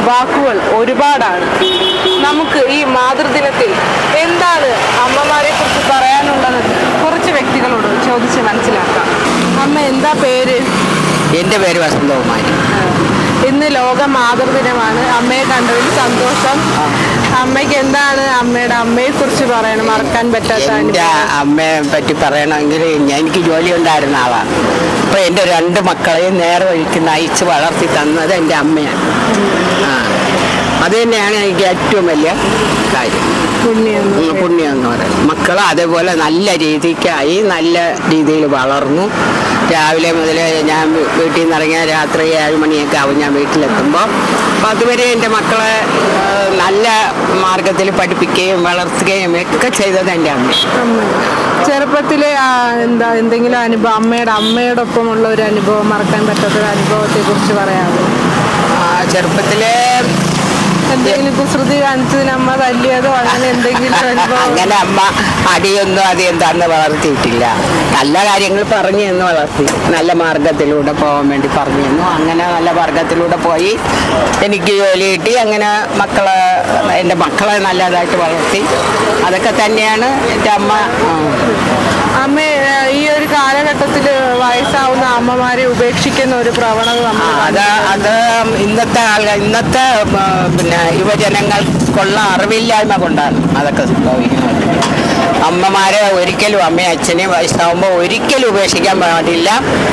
വാക്കുകൾ ഒരുപാടാണ് നമുക്ക് ഈ മാതൃദിനത്തിൽ എന്താണ് അമ്മമാരെ കുറിച്ച് പറയാനുള്ളത് കുറച്ച് വ്യക്തികളോട് ചോദിച്ച് മനസ്സിലാക്കാം അമ്മ എന്താ പേര് എൻ്റെ പേര് വസന്തകുമാരി ഇന്ന് ലോക മാതൃദിനമാണ് അമ്മയെ കണ്ടതിൽ സന്തോഷം അമ്മയ്ക്ക് എന്താണ് അമ്മയുടെ അമ്മയെ കുറിച്ച് പറയണം മറക്കാൻ പറ്റാത്ത എൻ്റെ അനുഭവം അമ്മയെ പറ്റി പറയണമെങ്കിൽ ഞാൻ എനിക്ക് ജോലി ഉണ്ടായിരുന്ന ആളാണ് അപ്പോൾ എൻ്റെ രണ്ട് മക്കളെയും നേരെ വഴിക്ക് നയിച്ച് വളർത്തി തന്നത് എൻ്റെ അമ്മയാണ് ആ അത് തന്നെയാണ് എനിക്ക് ഏറ്റവും വലിയ കാര്യം പുണ്യം ഉം, പുണ്യം എന്ന് പറയുന്നത് മക്കൾ അതേപോലെ നല്ല രീതിക്കായി നല്ല രീതിയിൽ വളർന്നു രാവിലെ മുതൽ ഞാൻ വീ- വീട്ടിൽ നിന്ന് ഇറങ്ങിയ രാത്രി ഏഴ് മണിയൊക്കെ ആവും ഞാൻ വീട്ടിലെത്തുമ്പോൾ അപ്പോൾ അതുവരെ എൻ്റെ മക്കളെ ആ, നല്ല മാർഗത്തിൽ പഠിപ്പിക്കുകയും വളർത്തുകയും ഒക്കെ ചെയ്തത് എൻ്റെ അമ്മ അമ്മ ചെറുപ്പത്തിലെ ആ, എന്താ എന്തെങ്കിലും അനുഭവം അമ്മയുടെ അമ്മയോടൊപ്പമുള്ള ഒരു അനുഭവം മറക്കാൻ പറ്റാത്ത ഒരു അനുഭവത്തെ കുറിച്ച് പറയാമോ ആ, ചെറുപ്പത്തിലെ എന്തെങ്കിലും കുസൃതി കാണിച്ചതിന് അമ്മ തല്ലിയതോ അങ്ങനെ എന്തെങ്കിലും അനുഭവം അങ്ങനെ അമ്മ അടിയൊന്നും അധികം തന്ന് വളർത്തിയിട്ടില്ല നല്ല കാര്യങ്ങൾ പറഞ്ഞു എന്ന് വളർത്തി നല്ല മാർഗത്തിലൂടെ പോകാൻ വേണ്ടി പറഞ്ഞു തന്നു അങ്ങനെ നല്ല മാർഗത്തിലൂടെ പോയി എനിക്ക് ജോലി കിട്ടി അങ്ങനെ മക്കളെ എൻ്റെ മക്കളെ നല്ലതായിട്ട് വളർത്തി അതൊക്കെ തന്നെയാണ് എൻ്റെ അമ്മ ആ. അമ്മ ആ, ഈ ഒരു കാലഘട്ടത്തിൽ വയസ്സാവുന്ന അമ്മമാരെ ഉപേക്ഷിക്കുന്ന ഒരു പ്രവണത ആ, നമ്മൾ അത് അത് ഇന്നത്തെ ആൾ ഇന്നത്തെ ആ, പിന്നെ യുവജനങ്ങൾക്കുള്ള അറിവില്ലായ്മ കൊണ്ടാണ് അതൊക്കെ സംഭവിക്കുന്നത് അമ്മമാരെ ഒരിക്കലും അമ്മയും അച്ഛനെയും വയസ്സാവുമ്പോൾ ഒരിക്കലും ഉപേക്ഷിക്കാൻ പാടില്ല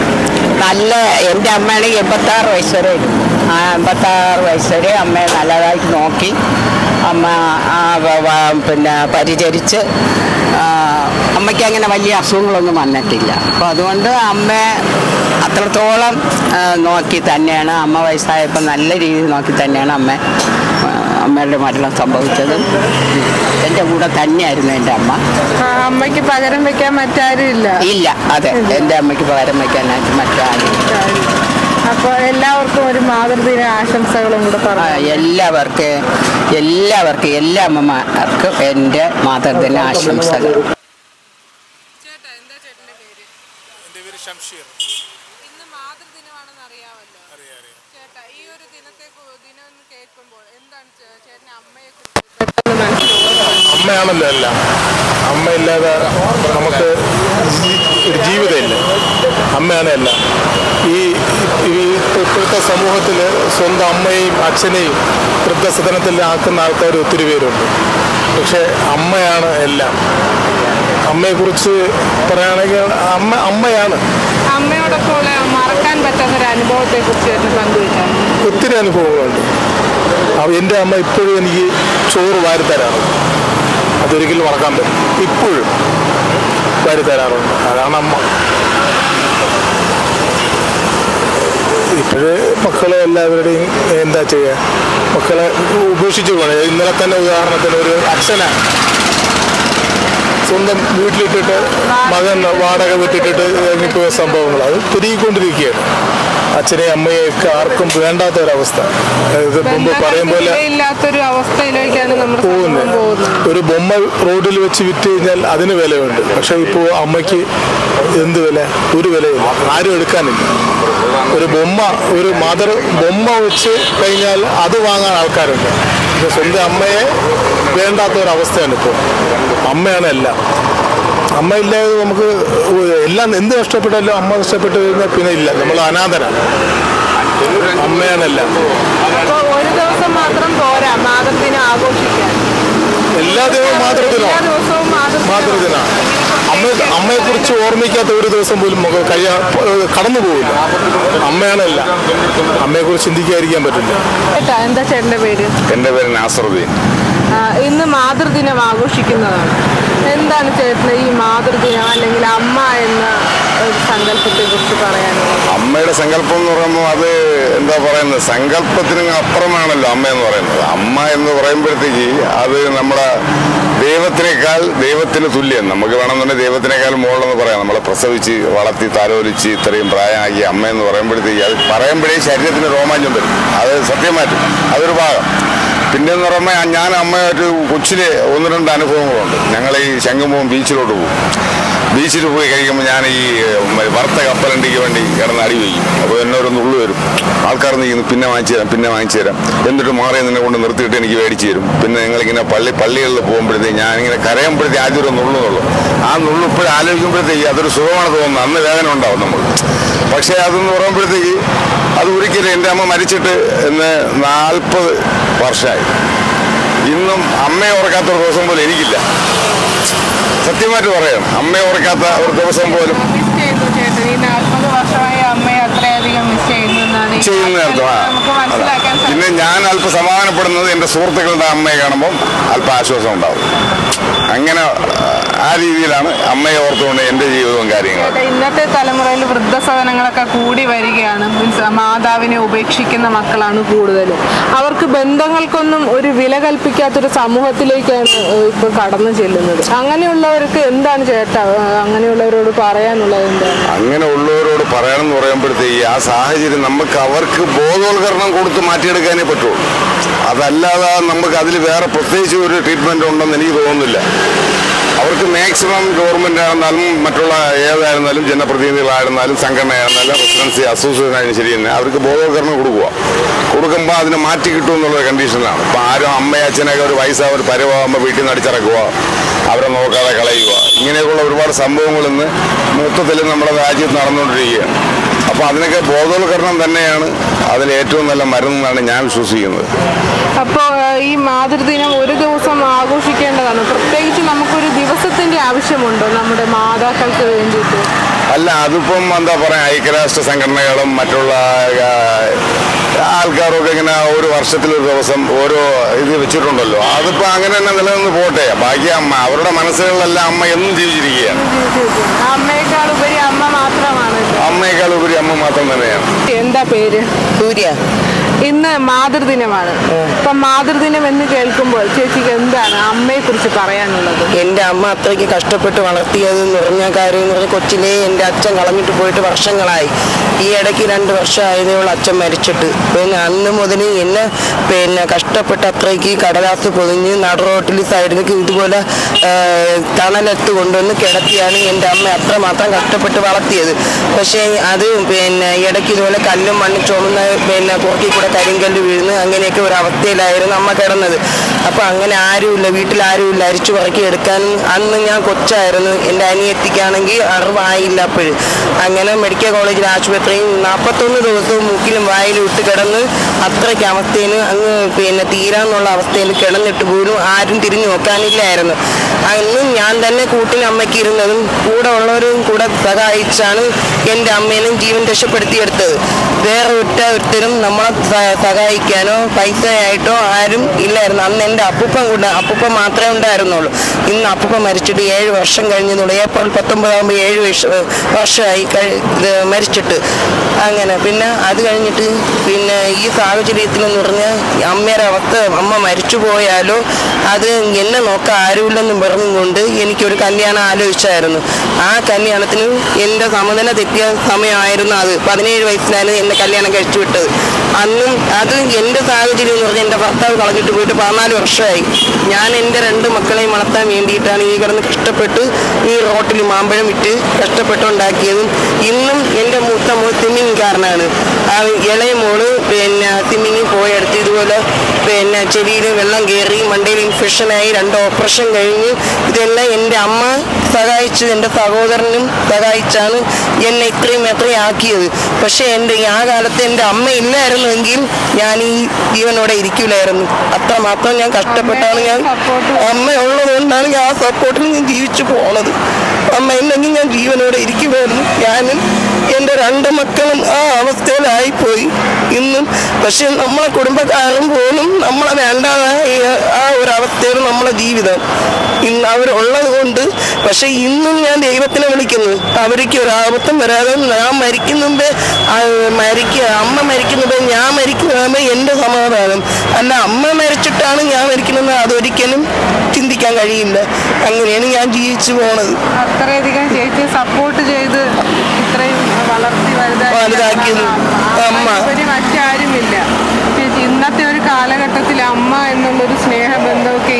നല്ല എൻ്റെ അമ്മയാണെങ്കിൽ എൺപത്താറ് വയസ്സ് വരെ ഉണ്ട്. ആ എൺപത്താറ് വയസ്സ് വരെ അമ്മയെ നല്ലതായിട്ട് നോക്കി അമ്മ ആ, വ- വ- പിന്നെ പരിചരിച്ച് ആ, അമ്മയ്ക്ക് അങ്ങനെ വലിയ അസുഖങ്ങളൊന്നും വന്നിട്ടില്ല അപ്പോൾ അതുകൊണ്ട് അമ്മയെ അത്രത്തോളം ആ, നോക്കി തന്നെയാണ് അമ്മ വയസ്സായപ്പോൾ നല്ല രീതിയിൽ നോക്കി തന്നെയാണ് അമ്മ ആ, അമ്മയുടെ മരണം സംഭവിച്ചത് എൻ്റെ കൂടെ തന്നെയായിരുന്നു എൻ്റെ അമ്മ ആ, അമ്മയ്ക്ക് പകരം വെക്കാൻ മറ്റാരും ഇല്ല ഇല്ല അതെ എൻ്റെ അമ്മയ്ക്ക് പകരം വയ്ക്കാനായിട്ട് മറ്റാരും അപ്പോൾ എല്ലാവർക്കും ഒരു മാതൃദിന ആശംസകളും കൂടെ ആ, പറഞ്ഞു എല്ലാവർക്കും എല്ലാവർക്കും എല്ലാ അമ്മമാർക്കും എൻ്റെ മാതൃദിന ആശംസകൾ ചേട്ടാ എന്താ ചേട്ടന്റെ പേര് എൻ്റെ പേര് ഷംഷീർ ഇന്ന് മാതൃദിനമാണെന്ന് അറിയാമല്ലോ അറിയാം അറിയാം ചേട്ടാ ഈ ഒരു ദിനത്തെ കു- ദിനം എന്ന് കേൾക്കുമ്പോൾ എന്താണ് ചേ- ചേട്ടന് അമ്മയെ കുറിച്ച് പെട്ടെന്ന് മനസ്സിലാവുന്നത് അമ്മയാണല്ലോ എല്ലാം അമ്മയില്ലാതെ നമുക്ക് ജീ- ഒരു ജീവിതമില്ല അമ്മയാണ് എല്ലാം ഈ ഈ ഇപ്പോഴത്തെ സമൂഹത്തിൽ സ്വന്തം അമ്മയെയും അച്ഛനെയും വൃദ്ധസദനത്തിൽ ആക്കുന്ന ആൾക്കാർ ഒത്തിരി പേരുണ്ട് പക്ഷേ അമ്മയാണ് എല്ലാം അമ്മയെക്കുറിച്ച് പറയുകയാണെങ്കിൽ അമ്മ അമ്മയാണ് അമ്മയോടൊപ്പം ഉള്ള മറക്കാൻ പറ്റാത്ത ഒരു അനുഭവത്തെ കുറിച്ച് ചേട്ടന് പങ്കുവെക്കാം ഒത്തിരി അനുഭവങ്ങളുണ്ട് അവ- എൻ്റെ അമ്മ ഇപ്പോഴും എനിക്ക് ചോറ് വാരിത്തരാറ് അതൊരിക്കലും മറക്കാൻ പറ്റും ഇപ്പോഴും വാരിത്തരാറുണ്ട് അതാണ് അമ്മ ഇപ്പോഴ് മക്കളെ എല്ലാവരുടെയും എന്താ ചെയ്യുക മക്കളെ ഉപേക്ഷിച്ചു പോകണം ഇന്നലെ തന്നെ ഉദാഹരണത്തിന് ഒരു അച്ഛനാണ് സ്വന്തം വീട്ടിലിട്ടിട്ട് മകൻ വാടക വിട്ടിട്ടിട്ട് ഇറങ്ങിപ്പോയ സംഭവങ്ങൾ അത് പെരുകിക്കൊണ്ടിരിക്കുകയാണ് അച്ഛനെയും അമ്മയെയും ഒക്കെ ആർക്കും വേണ്ടാത്ത ഒരവസ്ഥ ഇത് മുമ്പ് പറയും പോലെ ഇല്ലാത്തൊരു അവസ്ഥയിലേക്കാണ് നമ്മുടെ സമൂഹം പോകുന്നത് പോകുന്നത് ഒരു ബൊമ്മ റോഡിൽ വെച്ച് വിറ്റ് കഴിഞ്ഞാൽ അതിന് വിലയുണ്ട് പക്ഷെ ഇപ്പോൾ അമ്മയ്ക്ക് എന്ത് വില ഒരു വിലയില്ല ആരും എടുക്കാനില്ല ഒരു ബൊമ്മ ഒരു മദർ ബൊമ്മ വെച്ച് കഴിഞ്ഞാൽ അത് വാങ്ങാൻ ആൾക്കാരുണ്ട് പക്ഷെ സ്വന്തം അമ്മയെ വേണ്ടാത്ത ഒരവസ്ഥയാണ് ഇപ്പോൾ അമ്മയാണ് എല്ലാം അമ്മ ഇല്ലാതെ നമുക്ക് എല്ലാം എന്ത് നഷ്ടപ്പെട്ടാലും അമ്മ നഷ്ടപ്പെട്ട് കഴിഞ്ഞാൽ പിന്നെ ഇല്ല നമ്മൾ അനാഥരാണ് അമ്മയാണ് എല്ലാം അപ്പൊ ഒരു ദിവസം മാത്രം പോരാ മാതൃദിനം ആഘോഷിക്കാൻ എല്ലാ ദിവസവും എല്ലാ മാതൃദിനമാണ് ദിവസവും മാതൃദിനം മാതൃദിനമാണ് അമ്മ അമ്മയെക്കുറിച്ച് ഓർമ്മിക്കാത്ത ഒരു ദിവസം പോലും നമുക്ക് കഴിയാ കടന്നു പോകില്ല അമ്മയാണല്ല അമ്മയെക്കുറിച്ച് ചിന്തിക്കാതിരിക്കാൻ പറ്റില്ല ചേട്ടാ എന്താ ചേട്ടന്റെ പേര് എൻ്റെ പേര് നാസറുദ്ദീൻ ആ, ഇന്ന് മാതൃദിനം ആഘോഷിക്കുന്നതാണ് എന്താണ് ചേട്ടന് ഈ മാതൃദിനം അല്ലെങ്കിൽ അമ്മ എന്ന ഒരു സങ്കല്പത്തെ കുറിച്ച് പറയാനുള്ളത് അമ്മയുടെ സങ്കല്പം എന്ന് പറയുമ്പോൾ അത് എന്താ പറയുന്നത് സങ്കല്പത്തിന് അപ്പുറമാണല്ലോ അമ്മ എന്ന് പറയുന്നത് അമ്മ എന്ന് പറയുമ്പോഴത്തേക്ക് അത് നമ്മുടെ ദൈവത്തിനേക്കാൾ ദൈവത്തിന് തുല്യം നമുക്ക് വേണമെന്നുണ്ടെങ്കിൽ ദൈവത്തിനേക്കാൾ മുകളിലെന്ന് പറയാം നമ്മളെ പ്രസവിച്ച് വളർത്തി താലോലിച്ച് ഇത്രയും പ്രായമാക്കി അമ്മ എന്ന് പറയുമ്പോഴത്തേക്ക് അത് പറയുമ്പോഴേ ശരീരത്തിന് രോമാഞ്ചം വരും അത് സത്യമായിട്ടും അതൊരു ഭാഗം പിന്നെ എന്ന് പറയുമ്പോൾ ഞാൻ അമ്മയായിട്ട് കൊച്ചിലെ ഒന്ന് രണ്ട് അനുഭവങ്ങളുണ്ട് ഞങ്ങൾ ഈ ശംഖുമുഖം ബീച്ചിലോട്ട് പോകും ബീച്ചിൽ പോയി കഴിക്കുമ്പോൾ ഞാൻ ഈ ഉം, വറുത്ത കപ്പലണ്ടിക്ക് വേണ്ടി കിടന്ന് അടി വയ്ക്കും അപ്പോൾ എന്നെ ഒരു നുള്ളു വരും ആൾക്കാർ നീക്കുന്നു പിന്നെ വാങ്ങിച്ചു തരാം പിന്നെ വാങ്ങിച്ചു തരാം എന്നിട്ട് മാറി നിന്നെ കൊണ്ട് നിർത്തിയിട്ട് എനിക്ക് മേടിച്ചു തരും പിന്നെ ഞങ്ങളിങ്ങനെ പള്ളി പള്ളികളിൽ പോകുമ്പോഴത്തേക്ക് ഞാനിങ്ങനെ കരയുമ്പോഴത്തേക്ക് ആദ്യം ഒരു നുള്ളു നുള്ളു ആ നുള്ളു ഇപ്പോഴും ആലോചിക്കുമ്പോഴത്തേക്ക് അതൊരു സുഖമാണ് തോന്നുന്നത് അന്ന് വേദന ഉണ്ടാവും നമ്മൾ പക്ഷേ അതെന്ന് പറയുമ്പോഴത്തേക്ക് അത് ഒരിക്കലും എൻ്റെ അമ്മ മരിച്ചിട്ട് ഇന്ന് നാൽപ്പത് വർഷമായി ഇന്നും അമ്മയെ ഓർക്കാത്ത ഒരു ദിവസം പോലും എനിക്കില്ല സത്യമായിട്ട് പറയാം അമ്മയെ ഓർക്കാത്ത ഒരു ദിവസം പോലും മിസ് ചെയ്യുന്നു ചേട്ടൻ ഈ നാൽപ്പത് വർഷമായി അമ്മയെ അത്രയധികം മിസ് ചെയ്യുന്നു എന്നാണ് ഈ ചെയ്യുന്ന അർത്ഥം ആ. നമുക്ക് മനസ്സിലാക്കാൻ സാധിക്കും പിന്നെ ഞാൻ അല്പം സമാധാനപ്പെടുന്നത് എൻ്റെ സുഹൃത്തുക്കളുടെ അമ്മയെ കാണുമ്പോൾ അല്പം ആശ്വാസം ഉണ്ടാവും അങ്ങനെ ആ രീതിയിലാണ് അമ്മയെ ഓർത്തുകൊണ്ട് എൻ്റെ ജീവിതവും കാര്യങ്ങളും ചേട്ടാ, ഇന്നത്തെ തലമുറയിൽ വൃദ്ധസദനങ്ങളൊക്കെ കൂടി വരികയാണ് മീൻസ് മാതാവിനെ ഉപേക്ഷിക്കുന്ന മക്കളാണ് കൂടുതലും അവർക്ക് ബന്ധങ്ങൾക്കൊന്നും ഒരു വില കൽപ്പിക്കാത്തൊരു സമൂഹത്തിലേക്കാണ് ഏഹ്, ഇപ്പൊ കടന്നു ചെല്ലുന്നത് അങ്ങനെയുള്ളവർക്ക് എന്താണ് ചേട്ടാ ഏഹ്, അങ്ങനെയുള്ളവരോട് പറയാനുള്ളത് എന്താണ് അങ്ങനെ ഉള്ളവരോട് പറയണമെന്ന് പറയുമ്പോഴത്തേക്ക് ആ സാഹചര്യം നമുക്ക് അവർക്ക് ബോധവൽക്കരണം കൊടുത്ത് മാറ്റിയെടുക്കാനേ പറ്റുള്ളൂ അതല്ലാതെ നമുക്ക് അതിൽ വേറെ പ്രത്യേകിച്ച് ഒരു ട്രീറ്റ്മെന്റ് ഉണ്ടെന്ന് എനിക്ക് തോന്നുന്നില്ല അവർക്ക് മാക്സിമം ഗവൺമെന്റ് ആയിരുന്നാലും മറ്റുള്ള ഏതായിരുന്നാലും ജനപ്രതിനിധികളായിരുന്നാലും സംഘടനയായിരുന്നാലും റെസിഡൻസി അസോസിയേഷൻ ആയാലും ശരി തന്നെ അവർക്ക് ബോധവൽക്കരണം കൊടുക്കുക കൊടുക്കുമ്പോൾ അതിനെ മാറ്റി കിട്ടും എന്നുള്ള കണ്ടീഷനിലാണ് ഇപ്പം ആരും അമ്മയും അച്ഛനൊക്കെ ഒരു വയസ്സായ ഒരു പരുവാകുമ്പോൾ വീട്ടിൽ നിന്ന് അടിച്ചിറക്കുക അവരെ നോക്കാതെ കളയുക ഇങ്ങനെയൊക്കെയുള്ള ഒരുപാട് സംഭവങ്ങൾ ഇന്ന് മൊത്തത്തിൽ നമ്മുടെ രാജ്യത്ത് നടന്നുകൊണ്ടിരിക്കുകയാണ് അപ്പോൾ അതിനൊക്കെ ബോധവൽക്കരണം തന്നെയാണ് അതിൽ ഏറ്റവും നല്ല മരുന്നെന്നാണ് ഞാൻ വിശ്വസിക്കുന്നത് അപ്പോൾ ഈ മാതൃദിനം ഒരു ദിവസം ആഘോഷിക്കേണ്ടതാണ് പ്രത്യേകിച്ച് നമുക്കൊരു ദിവസത്തിന്റെ ആവശ്യമുണ്ടോ നമ്മുടെ മാതാക്കൾക്ക് വേണ്ടിയിട്ട് അല്ല അതിപ്പം എന്താ പറയാ ഐക്യരാഷ്ട്ര സംഘടനകളും മറ്റുള്ള ആ, ആൾക്കാരൊക്കെ ഇങ്ങനെ ഒരു വർഷത്തിൽ ഒരു ദിവസം ഓരോ ഇത് വെച്ചിട്ടുണ്ടല്ലോ അതിപ്പോ അങ്ങനെ തന്നെ നിലനിന്ന് പോട്ടെ ബാക്കി അമ്മ അവരുടെ മനസ്സുകളിലെല്ലാം അമ്മ എന്നും ജീവിച്ചിരിക്കുകയാണ് അമ്മയേക്കാൾ ഉപരി അമ്മ മാത്രമാണ് അമ്മയേക്കാൾ ഉപരി അമ്മ മാത്രം തന്നെയാണ് എന്താ പേര് സൂര്യ ഇന്ന് മാതൃദിനമാണ് അപ്പൊ മാതൃദിനം എന്ന് കേൾക്കുമ്പോൾ ചേച്ചിക്ക് എന്താണ് അമ്മയെ കുറിച്ച് പറയാനുള്ളത് എൻ്റെ അമ്മ അത്രയ്ക്ക് കഷ്ടപ്പെട്ട് വളർത്തിയത് എന്ന് പറഞ്ഞ കാര്യം എന്ന് പറഞ്ഞാൽ കൊച്ചിലെ എൻ്റെ അച്ഛൻ കളഞ്ഞിട്ട് പോയിട്ട് വർഷങ്ങളായി ഈ ഇടയ്ക്ക് രണ്ട് വർഷമായതേ ഉള്ളൂ അച്ഛൻ മരിച്ചിട്ട് പിന്നെ അന്ന് മുതൽ എന്നെ പിന്നെ കഷ്ടപ്പെട്ട് അത്രയ്ക്ക് കടലാസ് പൊതിഞ്ഞ് നടുറോട്ടിൽ സൈഡിലേക്ക് ഇതുപോലെ ആ, തണലത്ത് കൊണ്ടുവന്ന് കിടത്തിയാണ് എൻ്റെ അമ്മ അത്രമാത്രം കഷ്ടപ്പെട്ട് വളർത്തിയത് പക്ഷേ അത് പിന്നെ ഇടയ്ക്ക് ഇതുപോലെ കല്ലും മണ്ണും ചുമന്ന് പിന്നെ പുറക്കി കൂടെ കരിങ്കല്ല് വീഴുന്നു അങ്ങനെയൊക്കെ ഒരു അവസ്ഥയിലായിരുന്നു അമ്മ കിടന്നത് അപ്പോൾ അങ്ങനെ ആരുമില്ല വീട്ടിൽ ആരുമില്ല അരിച്ചു പറക്കി എടുക്കാനും അന്ന് ഞാൻ കൊച്ചായിരുന്നു എൻ്റെ അനിയത്തിക്കാണെങ്കിൽ അറിവായില്ല അപ്പോഴും അങ്ങനെ മെഡിക്കൽ കോളേജിൽ ആശുപത്രിയിൽ നാൽപ്പത്തൊന്ന് ദിവസവും മുക്കിലും വായിലും ഇട്ട് കിടന്ന് അത്രയ്ക്ക് അവസ്ഥയിൽ അങ്ങ് പിന്നെ തീരാന്നുള്ള അവസ്ഥയിൽ കിടന്നിട്ട് പോലും ആരും തിരിഞ്ഞു നോക്കാനില്ലായിരുന്നു അന്ന് ഞാൻ തന്നെ കൂട്ടിന് അമ്മയ്ക്ക് ഇരുന്നതും കൂടെ ഉള്ളവരും കൂടെ സഹായിച്ചാണ് എൻ്റെ അമ്മേനും ജീവൻ രക്ഷപ്പെടുത്തിയെടുത്തത് വേറെ ഒറ്റ ഒരുത്തരും നമ്മളെ സ- സഹായിക്കാനോ പൈസയായിട്ടോ ആരും ഇല്ലായിരുന്നു അന്ന് എൻ്റെ അപ്പൂപ്പൻ കൂടെ അപ്പൂപ്പൻ മാത്രമേ ഉണ്ടായിരുന്നുള്ളൂ ഇന്ന് അപ്പൂപ്പൻ മരിച്ചിട്ട് ഏഴ് വർഷം കഴിഞ്ഞതുള്ളൂ ഏപ്രിൽ പത്തൊമ്പതാകുമ്പോൾ ഏഴ് വർഷ വർഷമായി കഴി- ഇത് മരിച്ചിട്ട് അങ്ങനെ പിന്നെ അത് കഴിഞ്ഞിട്ട് പിന്നെ ഈ സാഹചര്യത്തിൽ എന്ന് പറഞ്ഞാൽ അമ്മയുടെ അവസ്ഥ അമ്മ മരിച്ചു പോയാലോ അത് എന്നെ നോക്കാൻ ആരുമില്ലെന്നും പറഞ്ഞുകൊണ്ട് എനിക്കൊരു കല്യാണം ആലോചിച്ചായിരുന്നു ആ കല്യാണത്തിന് എൻ്റെ സമനില തെറ്റിയ സമയമായിരുന്നു അത് പതിനേഴ് വയസ്സിലാണ് എന്നെ കല്യാണം കഴിച്ചു വിട്ടത് അന്നും അത് എൻ്റെ സാഹചര്യം എന്ന് പറഞ്ഞാൽ എൻ്റെ ഭർത്താവ് കളഞ്ഞിട്ട് പോയിട്ട് പതിനാല് വർഷമായി ഞാൻ എൻ്റെ രണ്ട് മക്കളെയും വളർത്താൻ വേണ്ടിയിട്ടാണ് ഈ കിടന്ന് കഷ്ടപ്പെട്ട് ഈ റോട്ടിൽ മാമ്പഴം വിറ്റ് കഷ്ടപ്പെട്ടുണ്ടാക്കിയതും ഇന്നും എൻ്റെ മൂത്ത മോൾ സ്വിമ്മിങ്കാരനാണ് ആ ഇളയ മോള് പിന്നെ സ്വിമ്മിങ്ങിൽ പോയെടുത്ത് ഇതുപോലെ പിന്നെ ചെവിയിൽ വെള്ളം കയറി മണ്ടയിൽ ഇൻഫെക്ഷനായി രണ്ട് ഓപ്പറേഷൻ കഴിഞ്ഞ് ഇതെല്ലാം എൻ്റെ അമ്മ സഹായിച്ച് എൻ്റെ സഹോദരനും സഹായിച്ചാണ് എന്നെ ഇത്രയും എത്രയും ആക്കിയത് പക്ഷേ എൻ്റെ ഈ ആ കാലത്ത് എൻ്റെ അമ്മ ഇല്ലായിരുന്നെങ്കിൽ ഞാൻ ഈ ജീവനോടെ ഇരിക്കില്ലായിരുന്നു അത്രമാത്രം ഞാൻ കഷ്ടപ്പെട്ടാണ് ഞാൻ അമ്മ ഉള്ളത് കൊണ്ടാണ് ഞാൻ ആ സപ്പോർട്ടിൽ ഞാൻ ജീവിച്ചു പോണത് അമ്മ ഇല്ലെങ്കിൽ ഞാൻ ജീവനോടെ ഇരിക്കുമായിരുന്നു ഞാനും എൻ്റെ രണ്ട് മക്കളും ആ അവസ്ഥയിലായിപ്പോയി ഇന്നും പക്ഷെ നമ്മളെ കുടുംബക്കാരും പോലും നമ്മളെ വേണ്ടാതായ ആ ഒരു അവസ്ഥയാണ് നമ്മളെ ജീവിതം ഇന്ന് അവരുള്ളത് കൊണ്ട് പക്ഷെ ഇന്നും ഞാൻ ദൈവത്തിനെ വിളിക്കുന്നു അവർക്ക് ഒരു ആപത്തും വരാതെ ഞാൻ മരിക്കുന്ന മുമ്പേ ആ, മരിക്കുക അമ്മ മരിക്കുന്ന മുമ്പേ ഞാൻ മരിക്കുന്നതാകുമ്പോൾ എൻ്റെ സമാധാനം അല്ല അമ്മ മരിച്ചിട്ടാണ് ഞാൻ മരിക്കുന്നത് അതൊരിക്കലും ചിന്തിക്കാൻ കഴിയില്ല അങ്ങനെയാണ് ഞാൻ ജീവിച്ചു പോണത് അത്രയധികം ചേച്ചി സപ്പോർട്ട് ചെയ്ത് ഇത്രയും വളർത്തി വലുതാക്കിയത് അമ്മ. അതിലുപരി മറ്റാരുമില്ല ചേച്ചി ഇന്നത്തെ ഒരു കാലഘട്ടത്തിൽ അമ്മ എന്നുള്ളൊരു സ്നേഹബന്ധമൊക്കെ ഇല്ലാതായി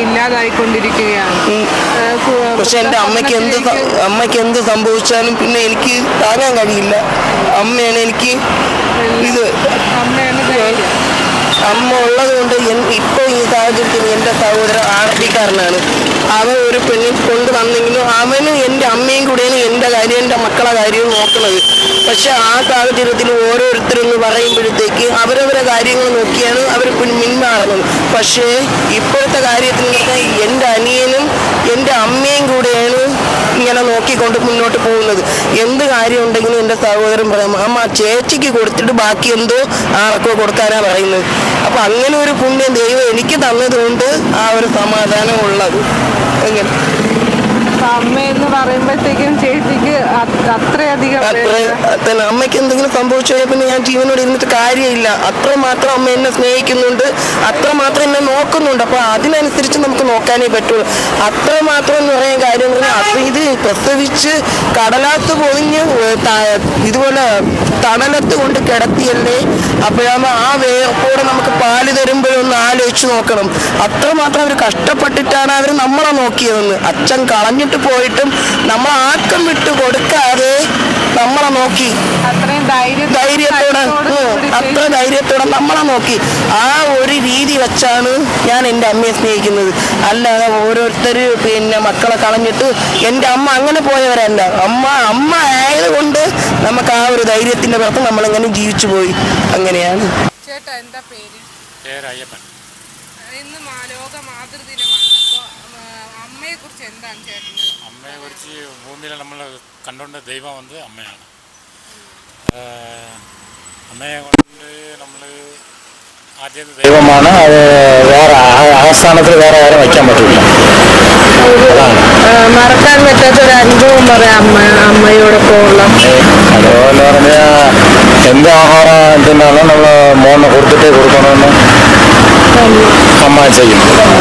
ഇല്ലാതായിക്കൊണ്ടിരിക്കുകയാണ് ഏഹ് കു- പക്ഷെ എൻ്റെ അമ്മയ്ക്ക് എന്ത് സ- വൃദ്ധസദനത്തിലേക്ക് അമ്മയ്ക്ക് എന്ത് സംഭവിച്ചാലും പിന്നെ എനിക്ക് താങ്ങാൻ കഴിയില്ല അമ്മയാണ് എനിക്ക് ഇത് അമ്മയാണ് ധൈര്യം. അമ്മ ഉള്ളത് കൊണ്ട് ഇപ്പോൾ ഈ സാഹചര്യത്തിൽ എൻ്റെ സഹോദരൻ ആർട്ടിക്കാരനാണ് അവൻ ഒരു പെണ്ണിൽ കൊണ്ട് വന്നെങ്കിലും അവന് എൻ്റെ അമ്മയും കൂടെയാണ് എൻ്റെ കാര്യം എൻ്റെ മക്കളെ കാര്യവും നോക്കുന്നത് പക്ഷെ ആ സാഹചര്യത്തിൽ ഓരോരുത്തരെന്ന് പറയുമ്പോഴത്തേക്ക് അവരവരെ കാര്യങ്ങൾ നോക്കിയാണ് അവർ പിന്മാറുന്നത് പക്ഷേ ഇപ്പോഴത്തെ കാര്യത്തിൽ പറഞ്ഞാൽ എൻ്റെ അനിയനും എൻ്റെ അമ്മയും കൂടെയാണ് ഇങ്ങനെ നോക്കിക്കൊണ്ട് മുന്നോട്ട് പോകുന്നത് എന്ത് കാര്യം ഉണ്ടെങ്കിലും എൻ്റെ സഹോദരൻ പറയാം അമ്മ ചേച്ചിക്ക് കൊടുത്തിട്ട് ബാക്കി എന്തോ ആർക്കോ കൊടുക്കാനാ പറയുന്നത് അപ്പൊ അങ്ങനെ ഒരു പുണ്യം ദൈവം എനിക്ക് തന്നതുകൊണ്ട് ആ ഒരു സമാധാനം ഉള്ളത് എങ്ങനെ അപ്പൊ അമ്മ എന്ന് പറയുമ്പോഴത്തേക്കും ചേച്ചിക്ക് അത് അത്രയധികം അത്ര വേദന. തന്നെ അമ്മയ്ക്ക് എന്തെങ്കിലും സംഭവിച്ചു കഴിഞ്ഞാൽ പിന്നെ ഞാൻ ജീവനോട് ഇരുന്നിട്ട് കാര്യമില്ല അത്രമാത്രം അമ്മ എന്നെ സ്നേഹിക്കുന്നുണ്ട് അത്രമാത്രം എന്നെ നോക്കുന്നുണ്ട് അപ്പൊ അതിനനുസരിച്ച് നമുക്ക് നോക്കാനേ പറ്റുള്ളൂ അത്രമാത്രം എന്ന് പറയാൻ കാര്യം എന്ന് പറഞ്ഞാൽ അത് ഇത് പ്രസവിച്ച് കടലാത്ത് പൊതിഞ്ഞ് ഏ, ത- ഇതുപോലെ തണലത്ത് കൊണ്ട് കിടത്തിയല്ലേ അപ്പോഴാകുമ്പോൾ ആ വേർപ്പോടെ നമുക്ക് പാല് തരുമ്പോഴൊന്ന് ആലോചിച്ച് നോക്കണം അത്രമാത്രം അവർ കഷ്ടപ്പെട്ടിട്ടാണ് അവർ നമ്മളെ നോക്കിയതെന്ന് അച്ഛൻ കളഞ്ഞിട്ട് പോയിട്ടും നമ്മൾ ആക്കം വിട്ട് കൊടുക്കാതെ നമ്മളെ നോക്കി അത്രയും ധൈര്യം ധൈര്യത്തോടെ ഉം, അത്ര ധൈര്യത്തോടെ നമ്മളെ നോക്കി ആ ഒരു രീതി വെച്ചാണ് ഞാൻ എൻ്റെ അമ്മയെ സ്നേഹിക്കുന്നത് അല്ലാതെ ഓരോരുത്തർ പിന്നെ മക്കളെ കളഞ്ഞിട്ട് എൻ്റെ അമ്മ അങ്ങനെ പോയവരല്ല അമ്മ അമ്മ ആയതുകൊണ്ട് നമുക്ക് ആ ഒരു ധൈര്യത്തിന്റെ പുറത്ത് നമ്മളിങ്ങനെ ജീവിച്ചു പോയി അങ്ങനെയാണ് ചേട്ടാ എന്താ പേര് പേര് അയ്യപ്പൻ ഇന്ന് മാ- ലോക മാതൃദിനമാണ് അപ്പോൾ അമ്മയെ കുറിച്ച് എന്താണ് ചേട്ടന് അമ്മയെ കുറിച്ച് ഭൂമിയിൽ നമ്മൾ കണ്ടുകൊണ്ട് ദൈവം വന്ന് അമ്മയാണ് ആഹ് അമ്മയെ കൊണ്ട് നമ്മൾ ആദ്യത്തെ ദൈവമാണ് അത് വേറെ ആ- ആ സ്ഥാനത്തിൽ വേറെ ആരും വയ്ക്കാൻ പറ്റില്ല അതാണ് മറക്കാൻ പറ്റാത്ത ഒരു അനുഭവം പറയാം അമ്മ അമ്മയോടൊപ്പം ഉള്ള അതുപോലെ പറഞ്ഞാൽ എന്ത് ആഹാരം എന്തിനാണോ നമ്മൾ മോനെ കൊടുത്തിട്ടേ കൊടുക്കണമെന്ന് അമ്മ ചെയ്യും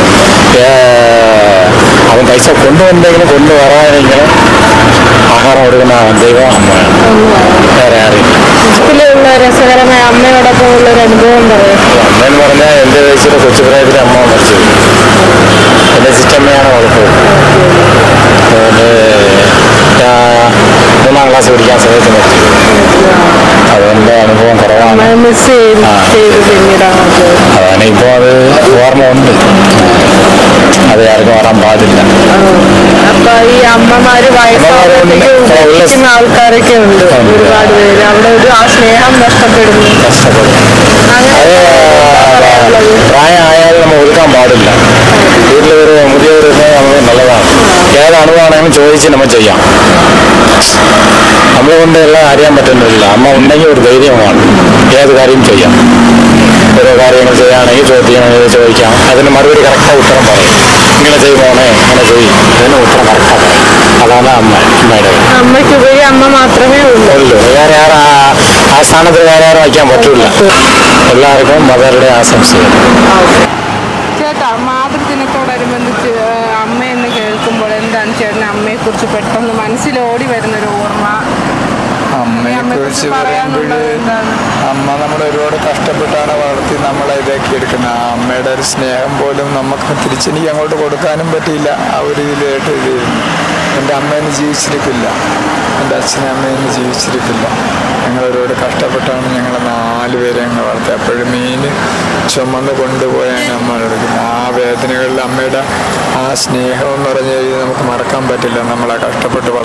ഏഹ് അവൻ പൈസ കൊണ്ടുവന്നെങ്കിലും കൊണ്ടുവരാനെങ്കിലും ആഹാരം കൊടുക്കുന്ന ദൈവം അമ്മയാണ് വേറെ അറിയില്ല ഇതിലുള്ള രസകരമായ അമ്മയോടൊപ്പം ഉള്ള ഒരു അനുഭവം പറയാം അമ്മയെന്ന് പറഞ്ഞാൽ എൻ്റെ വയസ്സിൽ കൊച്ചുപ്രായത്തിൽ അമ്മ മരിച്ചത് എൻ്റെ സിസ്റ്റമ്മയാണ് കുഴപ്പം അതുകൊണ്ട് ഞാൻ മൂന്നാം ക്ലാസ് പഠിക്കാൻ സമയത്ത് മരിച്ചു അതുകൊണ്ട് അനുഭവം കുറവാണ് മിസ് ചെയ്ത് ആ. ചെയ്ത് പിന്നീടാണ് പോയത്. അതാണ് ഇപ്പോൾ അത് ഓർമ്മ ഉണ്ട് അത് ആർക്കും വരാൻ പാടില്ല അപ്പൊ ഈ അമ്മമാര് വയസ്സാകുമ്പോഴത്തേക്ക് അമ്മമാരുണ്ട്. ഉപേക്ഷിക്കുന്ന ആൾക്കാരൊക്കെ ഉണ്ട് ഉണ്ട്. ഒരുപാട് പേര് അവിടെ ഒരു ആ സ്നേഹം നഷ്ടപ്പെടുന്നു കഷ്ടപ്പെടും അങ്ങനെ അത് പ്രായമായാലും നമ്മൾ ഒതുക്കാൻ പാടില്ല വീട്ടിലൊരു മുതിയവർ നമുക്ക് നല്ലതാണ് ഏത് അണുവാണെങ്കിലും ചോദിച്ച് നമ്മൾ ചെയ്യാം നമ്മളെ കൊണ്ട് എല്ലാം അറിയാൻ പറ്റുന്നില്ല അമ്മ ഉണ്ടെങ്കിൽ ഒരു ധൈര്യമാണ് ഏത് കാര്യം ചെയ്യാം ഓരോ കാര്യങ്ങൾ ചെയ്യുകയാണെങ്കിൽ ചോദിക്കുകയാണെങ്കിൽ ചോദിക്കാം അതിന് മറുപടി കറക്റ്റാக ഉത്തരം പറയും ഇങ്ങനെ ചെയ്യുമോനെ ഇങ്ങനെ ചെയ്യും അതിന് ഉത്തരം കറക്റ്റാக പറയും അതാണ് അമ്മ അമ്മയുടെ അമ്മയ്ക്കുപരി അമ്മ മാത്രമേ ഉള്ളൂ ഉള്ളൂ വേറെ ആരും ആ- ആ സ്ഥാനത്ത് വേറെ ആരും വയ്ക്കാൻ പറ്റൂല എല്ലാവർക്കും മദറുടെ ആശംസകൾ ചേട്ടാ മാതൃദിനത്തോടനുബന്ധിച്ച് ഏഹ്, അമ്മ എന്ന് കേൾക്കുമ്പോൾ എന്താണ് ചേട്ടന് അമ്മയെ കുറിച്ച് പെട്ടെന്ന് മനസ്സിൽ ഓടി വരുന്ന ഒരു ഓർമ്മ അമ്മയെ അമ്മയെ കുറിച്ച് കുറിച്ച് പറയുമ്പോൾ പറയാനുള്ളത് എന്താണ് അമ്മ നമ്മളെ ഒരുപാട് കഷ്ടപ്പെട്ടാണ് വളർത്തി നമ്മളെ ഇതാക്കി എടുക്കുന്നത് ആ അമ്മയുടെ ഒരു സ്നേഹം പോലും നമുക്ക് തിരിച്ചെനിക്ക് അങ്ങോട്ട് കൊടുക്കാനും പറ്റിയില്ല ആ ഒരു ഇതിലായിട്ട് ഇത് ചെയ്യുന്നു. എൻ്റെ അമ്മയൊന്നും ജീവിച്ചിരിപ്പില്ല എൻ്റെ അച്ഛനും അമ്മയൊന്നും ജീവിച്ചിരിപ്പില്ല ഞങ്ങൾ ഒരുപാട് കഷ്ടപ്പെട്ടാണ് ഞങ്ങൾ നാല് പേരെ ഞങ്ങൾ വളർത്തി അപ്പോഴും മീൻ ചുമന്ന് കൊണ്ടുപോയാണ് അമ്മ എടുക്കുന്നത് ആ വേദനകളിൽ അമ്മയുടെ ആ സ്നേഹം എന്ന് പറഞ്ഞു കഴിഞ്ഞാൽ നമുക്ക് മറക്കാൻ പറ്റില്ല നമ്മളെ കഷ്ടപ്പെട്ട് വളർത്തി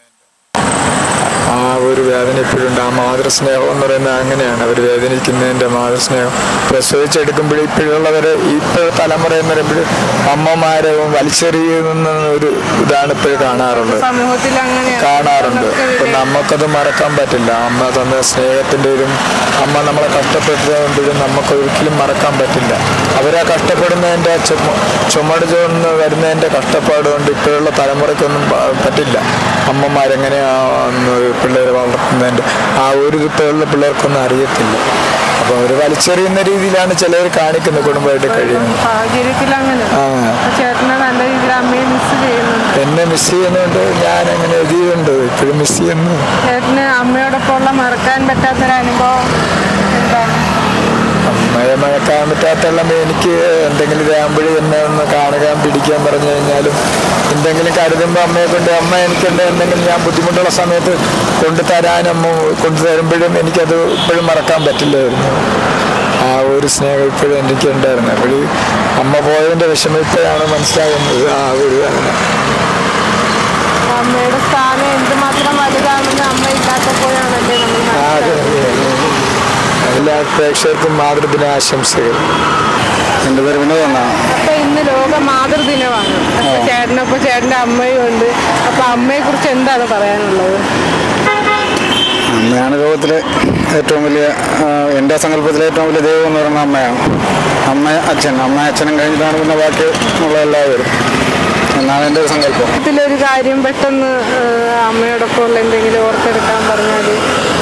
ആ ഒരു വേദന ഇപ്പോഴുണ്ട് ആ മാതൃസ്നേഹം എന്ന് പറയുന്നത് അങ്ങനെയാണ് അവർ വേദനിക്കുന്നതിൻ്റെ മാതൃസ്നേഹം പ്രസവിച്ചെടുക്കുമ്പോഴും ഇപ്പോഴുള്ളവർ ഇപ്പോൾ തലമുറ എന്ന് പറയുമ്പോൾ അമ്മമാരെ വലിച്ചെറിയുന്ന ഒരു ഇതാണ് ഇപ്പോഴും കാണാറുള്ളത് സമൂഹത്തിൽ അങ്ങനെയാണ് കാണാറുണ്ട് ഇപ്പം നമുക്കത് മറക്കാൻ പറ്റില്ല അമ്മ തന്ന സ്നേഹത്തിൻ്റെ ഒരു അമ്മ നമ്മളെ കഷ്ടപ്പെട്ടതുകൊണ്ടും നമുക്ക് ഒരിക്കലും മറക്കാൻ പറ്റില്ല അവരാ കഷ്ടപ്പെടുന്നതിൻ്റെ ചുമ ചുമട് ചോർന്ന് വരുന്നതിൻ്റെ കഷ്ടപ്പാട് കൊണ്ട് ഇപ്പോഴുള്ള തലമുറയ്ക്കൊന്നും പ- പറ്റില്ല അമ്മമാരെങ്ങനെയാന്ന് പിള്ളേരെ വളർത്തുന്നതിൻ്റെ ആ ഒരു ഇപ്പോഴുള്ള പിള്ളേർക്കൊന്നും അറിയത്തില്ല അപ്പോൾ അവർ വലിച്ചെറിയുന്ന രീതിയിലാണ് ചിലർ കാണിക്കുന്നത് കുടുംബമായിട്ട് കഴിയുന്നത് സാഹചര്യത്തിൽ അങ്ങനെ ആ ചേട്ടനെ നല്ല രീതിയിൽ അമ്മയെ മിസ് ചെയ്യുന്നുണ്ട് എന്നെ മിസ് ചെയ്യുന്നുണ്ട് ഞാൻ അങ്ങനെ എഴുതിയിട്ടുണ്ട് ഇപ്പോഴും മിസ് ചെയ്യുന്നു ചേട്ടന് അമ്മയോടൊപ്പം ഉള്ള മറക്കാൻ പറ്റാത്തൊരു അനുഭവം എന്താണ് അമ്മ അമ്മയെ മറക്കാൻ പറ്റാത്തുള്ള എനിക്ക് എന്തെങ്കിലും ഇതാകുമ്പോഴേ എന്നെ ഒന്ന് കാണുക പിടിക്കാൻ പറഞ്ഞു കഴിഞ്ഞാലും എന്തെങ്കിലും കരുതുമ്പോൾ അമ്മയെ കൊണ്ട് അമ്മ എനിക്കുണ്ട് എന്തെങ്കിലും ഞാൻ ബുദ്ധിമുട്ടുള്ള സമയത്ത് കൊണ്ടുതരാൻ അമ്മ കൊണ്ടുതരുമ്പോഴും എനിക്കത് ഇപ്പോഴും മറക്കാൻ പറ്റില്ലായിരുന്നു ആ ഒരു സ്നേഹം ഇപ്പോഴും എനിക്ക് ഉണ്ടായിരുന്നു അപ്പോൾ അമ്മ പോയതിൻ്റെ വിഷമം ഇപ്പോഴാണ് മനസ്സിലാകുന്നത് ആ ഒരു അങ്ങനെ അമ്മയുടെ സ്ഥാനം എന്തുമാത്രം വലുതാണെന്ന് അമ്മ ഇല്ലാത്തപ്പോഴാണല്ലേ നമ്മൾ ആ, അതെ, മനസ്സിലാക്കുന്നത്. അതെ. എല്ലാ പ്രേക്ഷകർക്കും മാതൃദിന ആശംസകൾ എൻ്റെ പേര് വിനോദ് എന്നാണ് അപ്പൊ ഇന്ന് ലോക മാതൃദിനമാണ് അപ്പൊ ചേട്ടനൊപ്പം ചേട്ടന്റെ അമ്മയും ഉണ്ട് അപ്പൊ അമ്മയെ കുറിച്ച് എന്താണ് പറയാനുള്ളത് അമ്മയാണ് ലോകത്തിലെ ഏറ്റവും വലിയ ആ, എൻ്റെ സങ്കല്പത്തിലെ ഏറ്റവും വലിയ ദൈവം എന്ന് പറയുന്നത് അമ്മയാണ് അമ്മ അച്ഛൻ അമ്മ അച്ഛനും കഴിഞ്ഞിട്ടാണ് പിന്നെ ബാക്കി ഉള്ള എല്ലാവരും എന്നാണ് എൻ്റെ ഒരു സങ്കല്പം ഇതിലൊരു കാര്യം പെട്ടെന്ന് ഏഹ്, അമ്മയോടൊപ്പം ഉള്ള എന്തെങ്കിലും ഓർത്തെടുക്കാൻ പറഞ്ഞാല്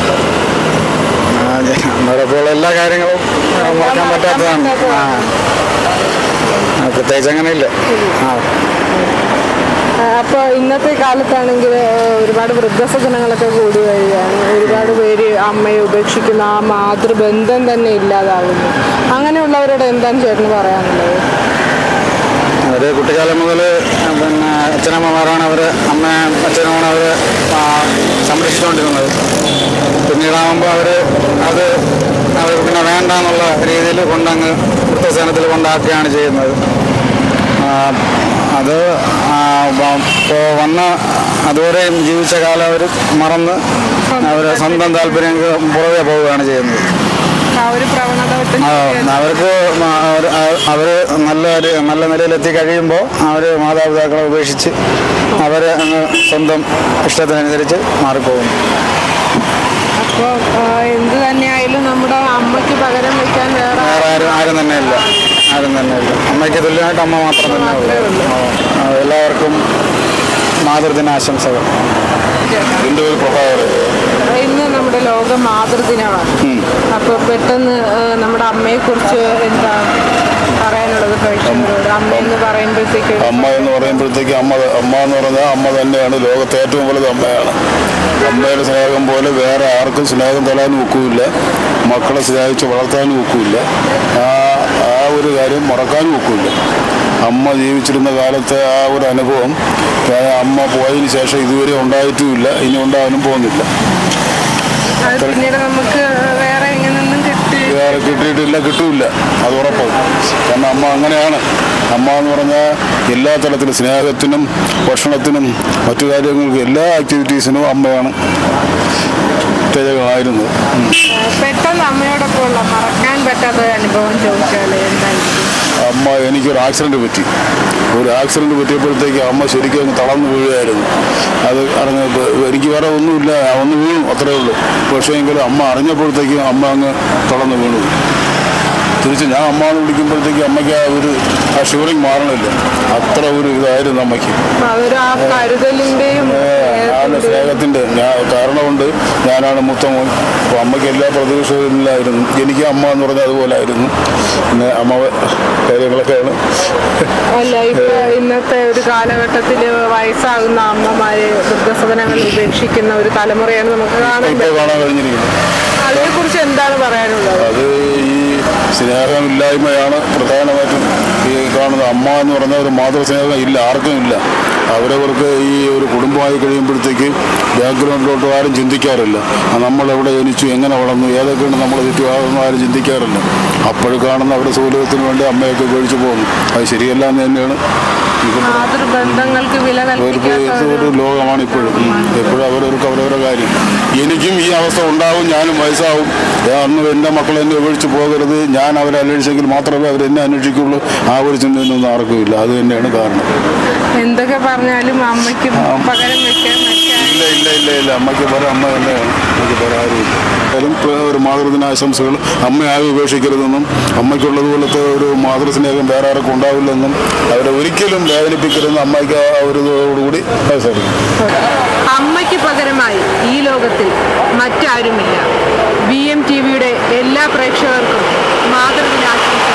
ആ, അമ്മയോടൊപ്പം ഉള്ള എല്ലാ കാര്യങ്ങളും ആ, മറക്കാൻ പറ്റാത്തതാണ് ആ ആ, പ്രത്യേകിച്ച് അങ്ങനെയില്ല ആ ഏഹ്, അപ്പൊ ഇന്നത്തെ കാലത്താണെങ്കിൽ ഏഹ്, ഒരുപാട് വൃദ്ധസദനങ്ങളൊക്കെ കൂടി വരികയാണ് ഒരുപാട് പേര് അമ്മയെ ഉപേക്ഷിക്കുന്ന ആ മാതൃബന്ധം തന്നെ ഇല്ലാതാകുന്നു അങ്ങനെയുള്ളവരോട് എന്താണ് ചേട്ടന് പറയാനുള്ളത് അവർ കുട്ടിക്കാലം മുതൽ പിന്നെ അച്ഛനമ്മമാരാണ് അവർ അമ്മ അച്ഛനുമാണ് അവർ സംരക്ഷിച്ചുകൊണ്ടിരുന്നത് പിന്നീടാകുമ്പോൾ അവർ അത് അവർ പിന്നെ വേണ്ട എന്നുള്ള രീതിയിൽ കൊണ്ടങ്ങ് വൃദ്ധസേനത്തിൽ കൊണ്ടാക്കുകയാണ് ചെയ്യുന്നത് ആ, അത് ഇപ്പോൾ വന്ന അതുവരെയും ജീവിച്ച കാലം അവർ മറന്ന് അവർ സ്വന്തം താല്പര്യം പുറകെ പോവുകയാണ് ചെയ്യുന്നത് ആ ഒരു പ്രവണത ഒട്ടും ആ, അവർക്ക് മ- അവര് അവ- അവര് നല്ല ഒരു നല്ല നിലയിലെത്തി കഴിയുമ്പോൾ അവർ മാതാപിതാക്കളെ ഉപേക്ഷിച്ച് അവർ അങ്ങ് സ്വന്തം ഇഷ്ടത്തിനനുസരിച്ച് മാറിപ്പോകുന്നു അപ്പോൾ എന്ത് തന്നെയായാലും നമ്മുടെ അമ്മയ്ക്ക് പകരം വെക്കാൻ വേറെ വേറെ ആരും ആരും തന്നെ ഇല്ല ആരും തന്നെ ഇല്ല അമ്മയ്ക്ക് തുല്യമായിട്ട് അമ്മ മാത്രം തന്നെ ഉള്ളൂ ആ, ആ, എല്ലാവർക്കും മാതൃദിന ആശംസകൾ എൻ്റെ ഒരു പ്രഭാകരൻ ഇന്ന് നമ്മുടെ ലോക മാതൃദിനമാണ് അപ്പോൾ പെട്ടെന്ന് ഏഹ്, നമ്മുടെ അമ്മയെ കുറിച്ച് എന്താ പറയാനുള്ളത് പ്രേക്ഷകരോട് അമ്മ എന്ന് പറയുമ്പോഴത്തേക്ക് അമ്മ എന്ന് പറയുമ്പോഴത്തേക്ക് അമ്മ അമ്മ എന്ന് പറഞ്ഞാൽ അമ്മ തന്നെയാണ് ലോകത്തെ ഏറ്റവും വലുത് അമ്മയാണ് അമ്മയുടെ സ്നേഹം പോലെ വേറെ ആർക്കും സ്നേഹം തരാനും ഒക്കില്ല മക്കളെ സ്നേഹിച്ച് വളർത്താനും ഒക്കില്ല ആ ആ ഒരു കാര്യം മറക്കാനും ഒക്കില്ല അമ്മ ജീവിച്ചിരുന്ന കാലത്തെ ആ ഒരു അനുഭവം ആ അമ്മ പോയതിന് ശേഷം ഇതുവരെ ഉണ്ടായിട്ടുമില്ല ഇനി ഉണ്ടാകാനും പോകുന്നില്ല അത് പിന്നീട് നമുക്ക് വേറെ എങ്ങനെയൊന്നും കിട്ടി വേറെ കിട്ടിയിട്ടില്ല കിട്ടൂല അത് ഉറപ്പാണ് കാരണം അമ്മ അങ്ങനെയാണ് അമ്മ എന്ന് പറഞ്ഞാൽ എല്ലാ തരത്തിലും സ്നേഹത്തിനും ഭക്ഷണത്തിനും മറ്റു കാര്യങ്ങൾക്കും എല്ലാ ആക്ടിവിറ്റീസിനും അമ്മയാണ് ഉത്തേജകമായിരുന്നത് ഉം. ഏഹ്, പെട്ടെന്ന് അമ്മയോടൊപ്പം ഉള്ള മറക്കാൻ പറ്റാത്ത ഒരു അനുഭവം ചോദിച്ചാൽ എന്തായിരിക്കും അമ്മ എനിക്കൊരു ആക്സിഡന്റ് പറ്റി ഒരു ആക്സിഡന്റ് പറ്റിയപ്പോഴത്തേക്ക് അമ്മ ശരിക്കും അങ്ങ് തളർന്നു വീഴുകയായിരുന്നു അത് അറിഞ്ഞ എനിക്ക് വേറെ ഒന്നുമില്ല ഒന്ന് വീണു അത്രേ ഉള്ളൂ പക്ഷേ എങ്കിലും അമ്മ അറിഞ്ഞപ്പോഴത്തേക്കും അമ്മ അങ്ങ് തളർന്നു വീണു തിരിച്ച് ഞാൻ അമ്മ എന്ന് വിളിക്കുമ്പോഴത്തേക്ക് അമ്മയ്ക്ക് ആ ഒരു ആ ഷിവറിങ് മാറണില്ല അത്ര ഒരു ഇതായിരുന്നു അമ്മയ്ക്ക് അപ്പൊ അതൊരു ആ കരുതലിന്റെയും ആണ് സ്നേഹത്തിന്റെ ഞാൻ കാരണമുണ്ട് ഞാനാണ് മൂത്തമോൻ അപ്പോൾ അമ്മയ്ക്ക് എല്ലാ പ്രതീക്ഷയും ഇല്ലായിരുന്നു എനിക്ക് അമ്മ എന്ന് പറഞ്ഞാൽ അതുപോലെ ആയിരുന്നു പിന്നെ അമ്മ കാര്യങ്ങളൊക്കെയാണ് അല്ല ഇപ്പൊ ഇന്നത്തെ ഒരു കാലഘട്ടത്തിൽ വയസ്സാകുന്ന അമ്മമാരെ വൃദ്ധസദനങ്ങളിൽ ഉപേക്ഷിക്കുന്ന ഒരു തലമുറയാണ് നമുക്ക് കാണാൻ ഇപ്പോൾ കാണാൻ കഴിഞ്ഞിരിക്കുന്നത് അതിനെ കുറിച്ച് എന്താണ് പറയാനുള്ളത് അത് ഈ സ്നേഹമില്ലായ്മയാണ് പ്രധാനമായിട്ടും ഈ കാണുന്നത് അമ്മ എന്ന് പറഞ്ഞ ഒരു മാതൃസ്നേഹം ഇല്ല ആർക്കും ഇല്ല അവരവർക്ക് ഈ ഒരു കുടുംബമായി കഴിയുമ്പോഴത്തേക്ക് ബാക്ക്ഗ്രൗണ്ടിലോട്ട് ആരും ചിന്തിക്കാറില്ല ആ നമ്മൾ എവിടെ ജനിച്ചു എങ്ങനെ വളർന്നു ഏതൊക്കെയാണ് നമ്മുടെ ചുറ്റുപാടൊന്നും ആരും ചിന്തിക്കാറില്ല അപ്പോൾ കാണുന്ന അവരുടെ സൗകര്യത്തിന് വേണ്ടി അമ്മയൊക്കെ ഉപയോഗിച്ച് പോകുന്നു അത് ശരിയല്ല എന്ന് തന്നെയാണ് ഇപ്പം മാതൃബന്ധങ്ങൾക്ക് വില അവർക്ക് കൽപ്പിക്കാത്ത ഇത് ഒരു ലോകമാണ് ഇപ്പോഴും എപ്പോഴും അവരവർക്ക് അവരവരുടെ കാര്യം എനിക്കും ഈ അവസ്ഥ ഉണ്ടാവും ഞാനും വയസ്സാവും ഞാൻ അന്ന് എൻ്റെ മക്കൾ എന്നെ ഉപേക്ഷിച്ച് പോകരുത് ഞാൻ അവരെ അന്വേഷിച്ചെങ്കിൽ മാത്രമേ അവർ എന്നെ അന്വേഷിക്കുള്ളൂ ആ ഒരു ചിന്തയൊന്നും ആർക്കുമില്ല അത് തന്നെയാണ് കാരണം എന്തൊക്കെ പറഞ്ഞാലും അമ്മയ്ക്ക് പകരം വെക്കാൻ മറ്റാരും ഇല്ല ഇല്ല ഇല്ല ഇല്ല അമ്മയ്ക്ക് പല അമ്മ തന്നെയാണ് അമ്മയ്ക്ക് പല ആരുമില്ല എന്തായാലും ഇപ്പൊ ഒരു മാതൃദിനാശംസകൾ അമ്മയായി ഉപേക്ഷിക്കരുതെന്നും അമ്മയ്ക്കുള്ളതുപോലത്തെ ഒരു മാതൃസ്നേഹം വേറെ ആർക്കും ഉണ്ടാവില്ലെന്നും അവരെ ഒരിക്കലും വേദനിപ്പിക്കരുതെന്ന് അമ്മയ്ക്ക് ആ ഒരു ഇതോടുകൂടി അവസാനിക്കും അമ്മയ്ക്ക് പകരമായി ഈ ലോകത്തിൽ മറ്റാരുമില്ല ബി എം ടി വിയുടെ എല്ലാ പ്രേക്ഷകർക്കും മാതൃദിനാശംസകൾ